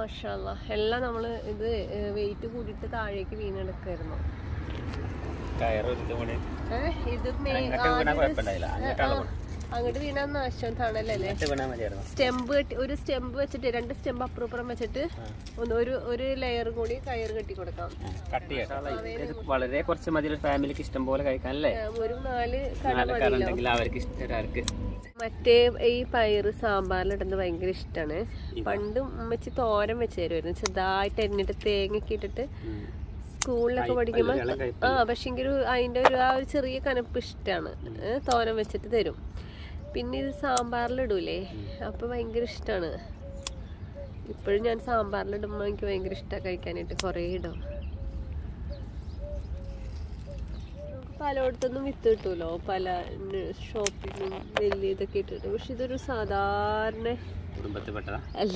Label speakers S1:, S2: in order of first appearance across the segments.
S1: മാഷാല്ല എല്ലാം നമ്മള് ഇത് വെയിറ്റ് കൂടിയിട്ട് താഴേക്ക് വീണെടുക്കായിരുന്നു
S2: കയറ് ഒരു ഇതും കൂടി
S1: ഏഹ് ഇത് മേ-
S2: അങ്ങോട്ട് വീണാൽ
S1: ആദ്യം
S2: കുഴപ്പമുണ്ടായില്ല അങ്ങോട്ടാണ്
S1: ആ, അങ്ങോട്ട് വീണാൽ നാശം തണലല്ലേ
S2: അങ്ങോട്ട് വീണാൽ മതിയായിരുന്നു
S1: സ്റ്റെമ്പ് കെട്ടി ഒരു സ്റ്റെമ്പ് വെച്ചിട്ട് രണ്ട് സ്റ്റെമ്പ് അപ്പുറം ഇപ്പുറം വെച്ചിട്ട് ഒന്ന് ഒരു ഒരു ലെയർ കൂടി കയർ കെട്ടി കൊടുക്കാം
S2: കട്ട് ചെയ്യാം ഇത് വളരെ കുറച്ച് മതി ഒരു ഫാമിലിക്ക് ഇഷ്ടം പോലെ കഴിക്കാനല്ലേ
S1: ഏ, ഒരു നാല് കട
S2: നാലക്കാർ ഉണ്ടെങ്കിൽ അവർക്ക് ഇഷ്ടം ഒരാൾക്ക്
S1: മറ്റേ ഈ പയറ് സാമ്പാറിലിടുന്നത് ഭയങ്കര ഇഷ്ടമാണ് പണ്ട് ഉമ്മച്ചി തോരൻ വെച്ച് തരുമായിരുന്നു ചെറുതായിട്ട് എരിഞ്ഞിട്ട് തേങ്ങയൊക്കെ ഇട്ടിട്ട് സ്കൂളിലൊക്കെ പഠിക്കുമ്പോൾ
S2: ഇളം കയ്പ്പ്.
S1: ആ പക്ഷെങ്കിൽ അതിൻ്റെ ഒരു ആ ഒരു ചെറിയ കനപ്പ് ഇഷ്ടമാണ് തോരൻ വെച്ചിട്ട് തരും പിന്നെ ഇത് സാമ്പാറിലിടൂലേ അപ്പോൾ ഭയങ്കര ഇഷ്ടമാണ് ഇപ്പോഴും ഞാൻ സാമ്പാറിലിടുമ്പോൾ എനിക്ക് ഭയങ്കര ഇഷ്ടമാണ് കഴിക്കാനായിട്ട് കുറേ ഇടും നമുക്ക് പലയിടത്തൊന്നും വിത്ത് കിട്ടുമല്ലോ പല ഷോപ്പിലും വലിയ ഇതൊക്കെ ഇട്ടിട്ട് പക്ഷെ ഇതൊരു സാധാരണ
S2: കുടുംബത്തിൽ പെട്ടതാ
S1: അല്ല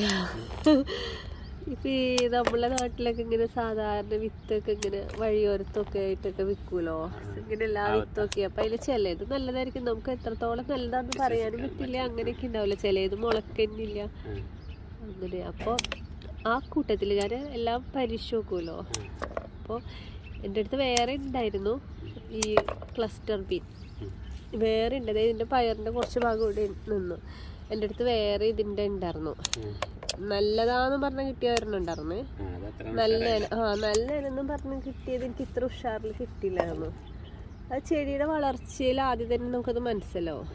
S1: ഇപ്പൊ ഈ നമ്മളെ നാട്ടിലൊക്കെ ഇങ്ങനെ സാധാരണ വിത്തൊക്കെ ഇങ്ങനെ വഴിയോരത്തൊക്കെ ആയിട്ടൊക്കെ വിൽക്കൂലോ ഇങ്ങനെ എല്ലാ വിത്തൊക്കെ അപ്പൊ അതിൽ ചിലത് നല്ലതായിരിക്കും നമുക്ക് എത്രത്തോളം നല്ലതാന്ന് പറയാനും പറ്റില്ല അങ്ങനെയൊക്കെ ഉണ്ടാവില്ല ചിലത് മുളക്കന്നില്ല അങ്ങനെ അപ്പോൾ ആ കൂട്ടത്തിൽ ഞാൻ എല്ലാം പരീക്ഷിച്ച് നോക്കുമല്ലോ അപ്പോൾ എൻ്റെ അടുത്ത് വേറെ ഉണ്ടായിരുന്നു ഈ ക്ലസ്റ്റർ ബീൻ വേറെ ഉണ്ട് അതായത് ഇതിൻ്റെ പയറിൻ്റെ കുറച്ച് ഭാഗം ഇവിടെ നിന്നു എൻ്റെ അടുത്ത് വേറെ ഇതിൻ്റെ ഉണ്ടായിരുന്നു നല്ലതാന്ന് പറഞ്ഞ് കിട്ടിയ ഒരെണ്ണം ഉണ്ടായിരുന്നു
S2: അതത്ര
S1: നല്ല ഇന- ആ നല്ല ഇനെന്നും പറഞ്ഞ് കിട്ടിയത് എനിക്ക് ഇത്ര ഉഷാറിൽ കിട്ടിയില്ലായിരുന്നു അത് ചെടിയുടെ വളർച്ചയിൽ ആദ്യം തന്നെ നമുക്കത് മനസ്സിലാവും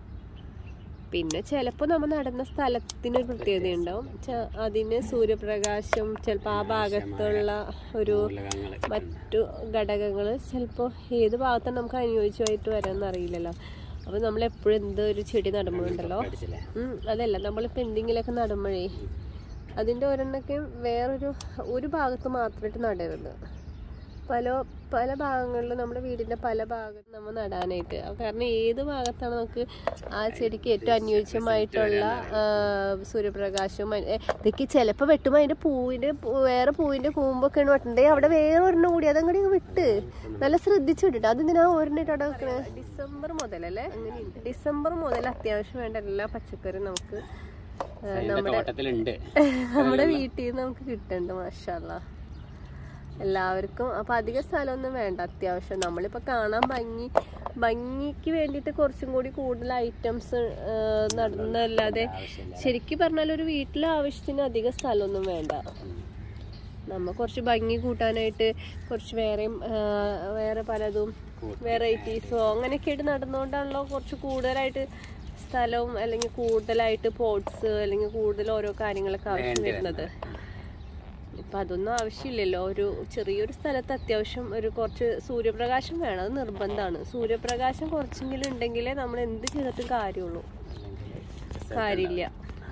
S1: പിന്നെ ചിലപ്പോൾ നമ്മൾ നടന്ന സ്ഥലത്തിനൊരു പ്രത്യേകത ഉണ്ടാവും ച- അതിന് സൂര്യപ്രകാശം ചിലപ്പോൾ ആ ഭാഗത്തുള്ള ഒരു
S2: മൂലകങ്ങള്
S1: മറ്റു ഘടകങ്ങൾ ചിലപ്പോൾ ഏത് ഭാഗത്താണ് നമുക്ക് അനുയോജ്യമായിട്ട് വരാമെന്ന് അറിയില്ലല്ലോ അപ്പോൾ നമ്മൾ എപ്പോഴും എന്തോ ഒരു ചെടി നടുമ്പോഴുണ്ടല്ലോ
S2: അടിച്ചില്ലേ
S1: ഉം, അതല്ല നമ്മളിപ്പോൾ എന്തെങ്കിലുമൊക്കെ നടുമ്പോഴേ അതിൻ്റെ ഒരെണ്ണൊക്കെ വേറൊരു ഒരു ഭാഗത്ത് മാത്രമായിട്ട് നടരുത് പല പല ഭാഗങ്ങളിലും നമ്മുടെ വീടിൻ്റെ പല ഭാഗത്ത് നമ്മൾ നടാനായിട്ട് അത് കാരണം ഏത് ഭാഗത്താണ് നമുക്ക് ആ ചെടിക്ക് ഏറ്റവും അനുയോജ്യമായിട്ടുള്ള ആ, സൂര്യപ്രകാശവും മ- ഏ, ഇതൊക്കെ ചിലപ്പോൾ വെട്ടുമ്പോൾ അതിൻ്റെ പൂവിൻ്റെ പൂ- വേറെ പൂവിൻ്റെ കൂമ്പൊക്കെയാണ് വെട്ടണ്ടേ അവിടെ വേറെ ഒരെണ്ണം കൂടി അതങ്ങടി വിട്ട് നല്ല ശ്രദ്ധിച്ചു വിട്ടിട്ട് അതെന്തിനാ ഒരെണ്ണിട്ട് അവിടെ വെക്കണേ ഡിസംബർ മുതലല്ലേ അങ്ങനെയുണ്ട് ഡിസംബർ മുതൽ അത്യാവശ്യം വേണ്ട എല്ലാ പച്ചക്കറിയും നമുക്ക് ആ,
S2: അതിന്റെ തോട്ടത്തിലുണ്ട്
S1: നമ്മുടെ വീട്ടിൽ നിന്ന് നമുക്ക് കിട്ടുന്നുണ്ട് മാഷല്ല എല്ലാവർക്കും അപ്പൊ അധിക സ്ഥലമൊന്നും വേണ്ട അത്യാവശ്യം നമ്മളിപ്പോ കാണാൻ ഭംഗി ഭംഗിക്ക് വേണ്ടിയിട്ട് കുറച്ചും കൂടി കൂടുതൽ ഐറ്റംസ് നടന്നല്ലാതെ
S2: ആവശ്യമില്ല
S1: ശരിക്കും പറഞ്ഞാൽ ഒരു വീട്ടിലെ ആവശ്യത്തിന് അധിക സ്ഥലമൊന്നും വേണ്ട നമ്മ കുറച്ച് ഭംഗി കൂട്ടാനായിട്ട് കുറച്ച് വേറെയും ആ, വേറെ പലതും വെറൈറ്റീസോ അങ്ങനെയൊക്കെ ആയിട്ട് നടന്നുകൊണ്ടാണല്ലോ കുറച്ച് കൂടുതലായിട്ട് സ്ഥലവും അല്ലെങ്കിൽ കൂടുതലായിട്ട് പോട്ട്സ് അല്ലെങ്കിൽ കൂടുതൽ ഓരോ കാര്യങ്ങളൊക്കെ ആവശ്യം വരുന്നത് ഇപ്പം അതൊന്നും ആവശ്യമില്ലല്ലോ ഒരു ചെറിയൊരു സ്ഥലത്ത് അത്യാവശ്യം ഒരു കുറച്ച് സൂര്യപ്രകാശം വേണം അത് നിർബന്ധമാണ് സൂര്യപ്രകാശം കുറച്ചെങ്കിലും ഉണ്ടെങ്കിലേ നമ്മൾ എന്ത് ചെയ്തിട്ടും കാര്യമുള്ളൂ കാര്യമില്ല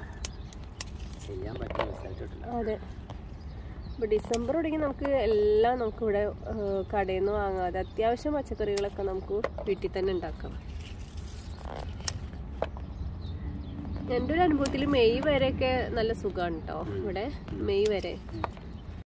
S2: ചെയ്യാൻ പറ്റിയ റിസൾട്ട് കിട്ടില്ല
S1: അതെ ഇപ്പൊ ഡിസംബർ തുടങ്ങി നമുക്ക് എല്ലാം നമുക്ക് ഇവിടെ കടയിൽ നിന്ന് വാങ്ങാതെ അത്യാവശ്യം പച്ചക്കറികളൊക്കെ നമുക്ക് വീട്ടിൽ തന്നെ ഉണ്ടാക്കാം എൻ്റെ ഒരു അനുഭവത്തിൽ മെയ് വരെയൊക്കെ നല്ല സുഖമാണ് കേട്ടോ ഇവിടെ മെയ് വരെ